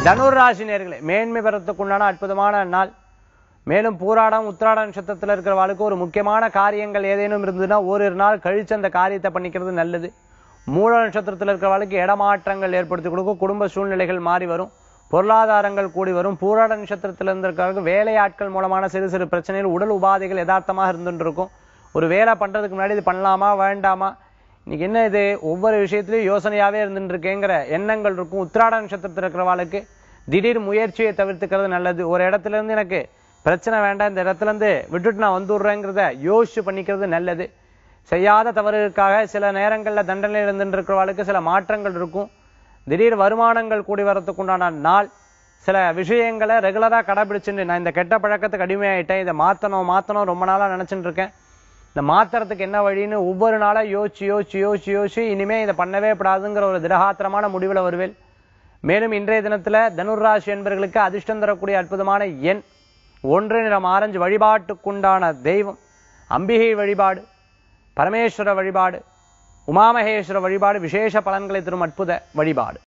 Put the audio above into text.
தனுர் ராசி நேர்களே மேன்மை பெறத்துக்குண்டான அற்புதமான நாள் மேலும் பூராடம் உத்திராட நட்சத்திரத்தில் இருக்கிறவாளுக்கு ஒரு முக்கியமான காரியங்கள் ஏதேனும் இருந்ததுன்னா ஓரிரு நாள் கழிச்சு அந்த காரியத்தை பண்ணிக்கிறது நல்லது மூல நட்சத்திரத்தில் இருக்கிறவாளுக்கு இடமாற்றங்கள் ஏற்படுத்தி கொடுக்கும் குடும்ப சூழ்நிலைகள் மாறி வரும் பொருளாதாரங்கள் கூடி வரும் பூராட நட்சத்திரத்தில் இருந்திருக்கிறவங்க வேலையாட்கள் மூலமான சிறு சிறு பிரச்சனைகள் உடல் உபாதைகள் யதார்த்தமாக இருந்துட்டு இருக்கும் ஒரு வேலை பண்றதுக்கு முன்னாடி இது பண்ணலாமா வேண்டாமா இன்னைக்கு என்ன இது ஒவ்வொரு விஷயத்திலையும் யோசனையாவே இருந்துட்டு இருக்கேங்கிற எண்ணங்கள் இருக்கும் உத்திராட நட்சத்திரத்தில் இருக்கிறவாளுக்கு திடீர் முயற்சியை தவிர்த்துக்கிறது நல்லது ஒரு இடத்துல இருந்து எனக்கு பிரச்சனை வேண்டாம் இந்த இடத்துல இருந்து விட்டுட்டு நான் வந்துடுறேங்கிறத யோசிச்சு பண்ணிக்கிறது நல்லது செய்யாத தவறுக்காக சில நேரங்கள்ல தண்டனை இருந்துட்டு இருக்கிறவாளுக்கு சில மாற்றங்கள் இருக்கும் திடீர் வருமானங்கள் கூடி வரத்துக்கு உண்டான நாள் சில விஷயங்களை ரெகுலரா கடைபிடிச்சுட்டு நான் இந்த கெட்ட பழக்கத்துக்கு அடிமையாயிட்டேன் இதை மாத்தணும் மாத்தணும் ரொம்ப நாளா நினைச்சுட்டு இருக்கேன் இந்த மாத்துறதுக்கு என்ன வழின்னு ஒவ்வொரு நாளா யோசிச்சு யோசிச்சு யோசிச்சு யோசிச்சு இனிமே இதை பண்ணவே கூடாதுங்கிற ஒரு திடகாத்திரமான முடிவுல வருவேன் மேலும் இன்றைய தினத்துல தனுர் ராசி என்பவர்களுக்கு அதிர்ஷ்டம் தரக்கூடிய அற்புதமான எண் ஒன்று நிறம் ஆரஞ்சு வழிபாட்டுக்குண்டான தெய்வம் அம்பிகை வழிபாடு பரமேஸ்வர வழிபாடு உமாமகேஸ்வர வழிபாடு விசேஷ பலன்களை தரும் அற்புத வழிபாடு